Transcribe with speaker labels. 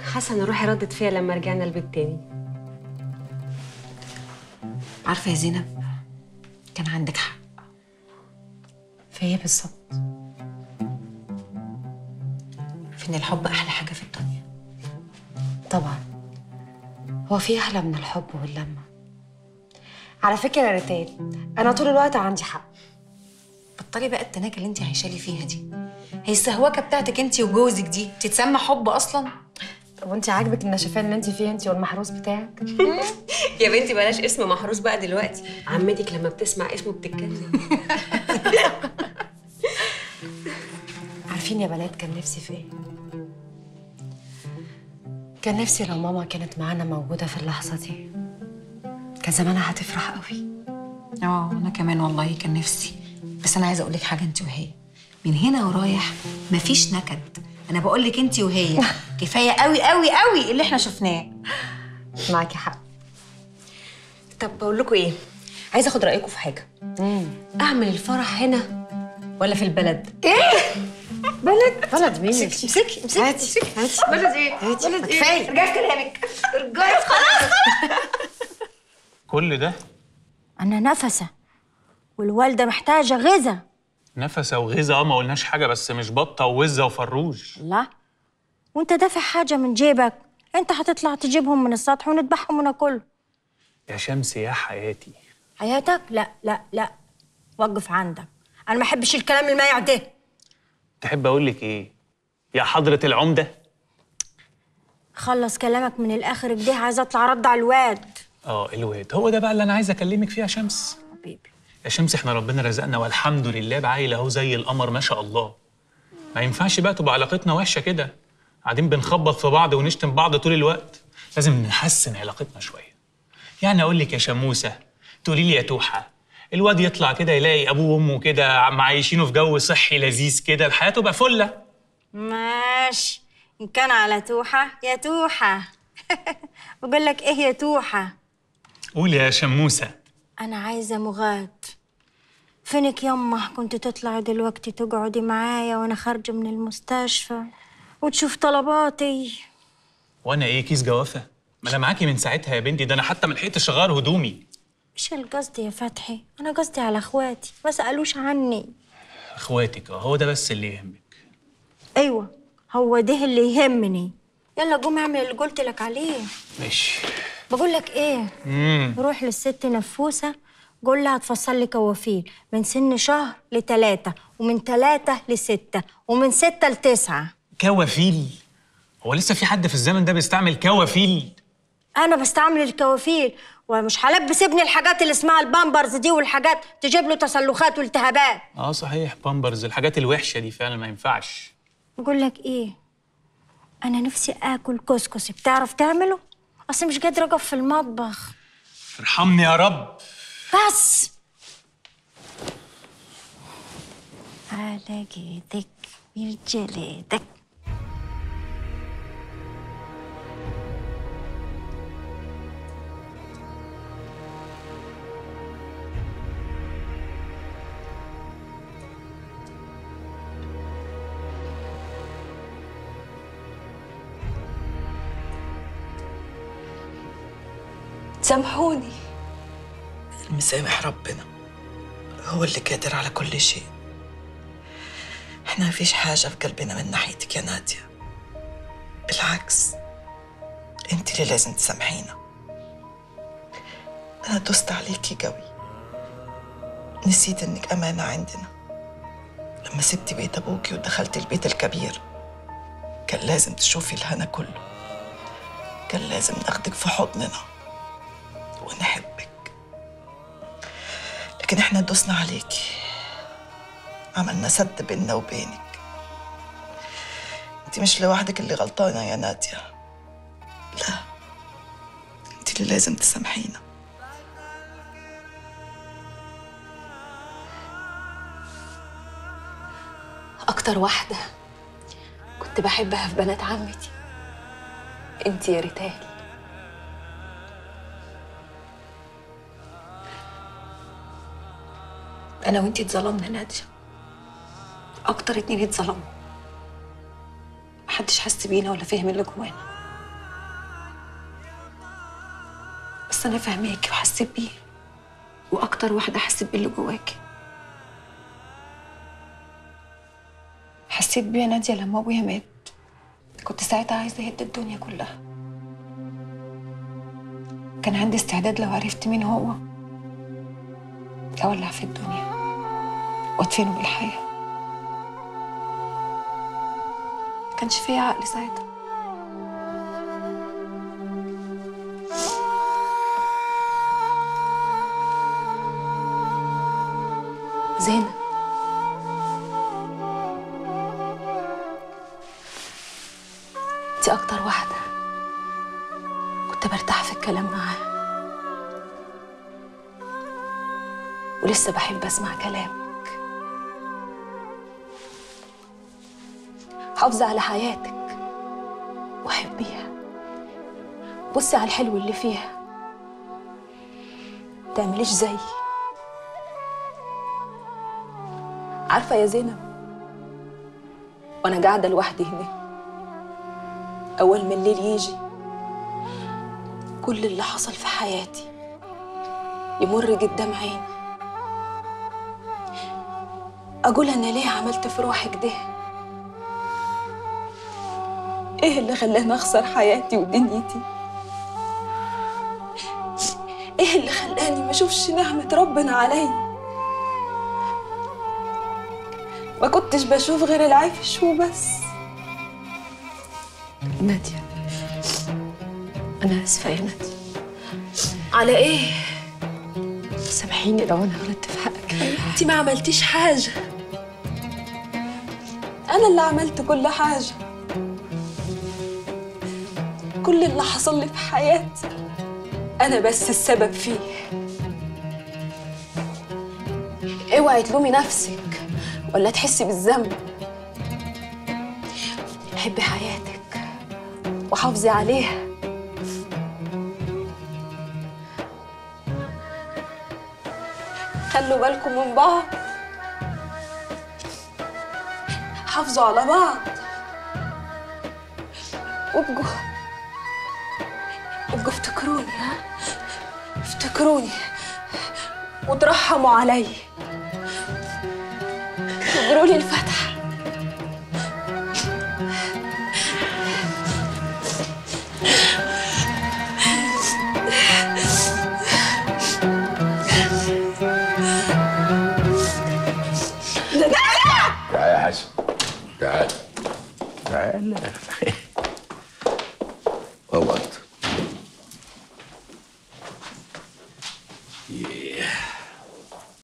Speaker 1: حاسه ان روحي ردت فيا لما رجعنا البيت تاني
Speaker 2: عارفه يا زينب كان عندك حق
Speaker 1: في ايه بالظبط
Speaker 2: في ان الحب احلى حاجه في الدنيا
Speaker 1: طبعا هو في احلى من الحب واللمه على فكره يا ريتال انا طول الوقت عندي حق
Speaker 2: بطلي بقى التناكه اللي انت عايشه لي فيها دي هي السهوكه بتاعتك انت وجوزك دي تتسمى حب اصلا
Speaker 1: طب وانت عاجبك النشفان اللي انت فيه انت والمحروس بتاعك
Speaker 3: يا بنتي بلاش اسم محروس بقى دلوقتي عمتك لما بتسمع اسمه بتتكلم
Speaker 1: عارفين يا بنات كان نفسي في ايه كان نفسي لو ماما كانت معانا موجوده في اللحظه دي كان زمانها هتفرح قوي
Speaker 2: اه انا كمان والله كان نفسي بس انا عايزه اقول لك حاجه انت وهي من هنا ورايح مفيش نكد انا بقول لك انت وهي كفايه قوي قوي قوي اللي احنا شفناه
Speaker 1: معاكي حق
Speaker 3: طب بقول لكم ايه عايزه اخد رايكم في حاجه اعمل الفرح هنا ولا في البلد
Speaker 1: بلد بلد مين
Speaker 3: امسكي امسكي امسكي
Speaker 1: هاتي هاتي
Speaker 3: بلد ايه
Speaker 1: هاتي
Speaker 3: بلد ايه
Speaker 1: كفايه
Speaker 3: رجعت كلامك رجعت خلاص
Speaker 4: كل ده
Speaker 5: أنا نفسة والوالدة محتاجة غذا
Speaker 4: نفسه وغذا اه ما قلناش حاجه بس مش بطه ووزه وفروج
Speaker 5: لا وانت دافع حاجة من جيبك انت هتطلع تجيبهم من السطح ونذبحهم وناكلهم
Speaker 4: يا شمس يا حياتي
Speaker 5: حياتك لا لا لا وقف عندك انا ما احبش الكلام المايع ده
Speaker 4: تحب اقول لك ايه يا حضره العمده
Speaker 5: خلص كلامك من الاخر كده عايزه اطلع ارد على الواد
Speaker 4: اه الواد هو ده بقى اللي انا عايز اكلمك فيه يا شمس
Speaker 5: حبيبي
Speaker 4: يا شمس احنا ربنا رزقنا والحمد لله بعيل اهو زي القمر ما شاء الله ما ينفعش بقى تبقى علاقتنا وحشه كده قاعدين بنخبط في بعض ونشتم بعض طول الوقت لازم نحسن علاقتنا شويه يعني اقول لك يا شموسه تقولي لي يا توحه الواد يطلع كده يلاقي ابوه وامه كده معيشينه في جو صحي لذيذ كده الحياه تبقى فله
Speaker 5: ماشي ان كان على توحه يا توحه بقول لك ايه يا توحه
Speaker 4: قول يا شموسه
Speaker 5: انا عايزه مغاد فينك يمه كنت تطلعي دلوقتي تقعدي معايا وانا خارجه من المستشفى وتشوف طلباتي
Speaker 4: وانا ايه كيس جوافه ما انا معاكي من ساعتها يا بنتي ده انا حتى ما لحقتش اغير هدومي
Speaker 5: مش القصد يا فتحي انا قصدي على اخواتي ما سالوش عني
Speaker 4: اخواتك اه هو ده بس اللي يهمك
Speaker 5: ايوه هو ده اللي يهمني يلا قوم اعمل اللي قلت لك عليه
Speaker 4: ماشي
Speaker 5: بقول لك ايه
Speaker 4: امم
Speaker 5: روح للست نفوسه قول لها تفصل لي كوافير من سن شهر لتلاتة ومن تلاتة لستة ومن ستة لتسعة
Speaker 4: كوافيل هو لسه في حد في الزمن ده بيستعمل كوافيل
Speaker 5: أنا بستعمل الكوافير ومش هلبس ابني الحاجات اللي اسمها البامبرز دي والحاجات تجيب له تسلخات والتهابات
Speaker 4: اه صحيح بامبرز الحاجات الوحشه دي فعلا ما ينفعش
Speaker 5: بقول لك ايه انا نفسي اكل كسكسي بتعرف تعمله اصل مش قادره اقف في المطبخ
Speaker 4: ارحمني يا رب
Speaker 5: بس على جيدك برجليتك
Speaker 3: سامحوني
Speaker 6: المسامح ربنا هو اللي قادر على كل شيء احنا مفيش حاجة في قلبنا من ناحيتك يا نادية بالعكس انت اللي لازم تسامحينا انا دوست عليكي قوي نسيت انك امانة عندنا لما سبتي بيت ابوكي ودخلتي البيت الكبير كان لازم تشوفي الهنا كله كان لازم ناخدك في حضننا ونحبك لكن احنا دوسنا عليكي عملنا سد بيننا وبينك انت مش لوحدك اللي غلطانة يا نادية لا انت اللي لازم تسامحينا
Speaker 3: اكتر واحده كنت بحبها في بنات عمتي انت يا ريتال انا وانتي اتظلمنا ناديه اكتر اتنين اتظلموا محدش حس بينا ولا فهم اللي جوانا
Speaker 2: اصل انا فاهماكي وحسيت بيه واكتر واحده حسيت باللي جواكي حسيت بيه يا ناديه لما ابويا مات كنت ساعتها عايزه اهد الدنيا كلها كان عندي استعداد لو عرفت مين هو اولع في الدنيا وادفنه بالحياه ما كانش فيا عقل ساعتها زينب دي أكتر واحدة كنت برتاح في الكلام معاها ولسه بحب أسمع كلامك حافظي على حياتك وحبيها بصي على الحلو اللي فيها تعمليش زيي عارفة يا زينب وأنا قاعدة لوحدي هنا أول ما الليل يجي كل اللي حصل في حياتي يمر قدام عيني أقول أنا ليه عملت في روحي كده إيه اللي خلاني أخسر حياتي ودنيتي إيه اللي خلاني ما أشوفش نعمة ربنا عليا ما كنتش بشوف غير العفش وبس
Speaker 3: نادية أنا آسفة يا نادية
Speaker 2: على إيه؟
Speaker 3: سامحيني لو أنا غلطت في حقك
Speaker 2: انت ما عملتيش حاجة أنا اللي عملت كل حاجة كل اللي حصل لي في حياتي أنا بس السبب فيه اوعي تلومي نفسك ولا تحسي بالذنب حبي حياتك وحافظي عليها خلوا بالكم من بعض حافظوا على بعض وابقوا ابقوا افتكروني ها افتكروني وترحموا علي واقروا لي الفاتحه
Speaker 7: تعال يا حسن تعال تعال اقعد Yeah.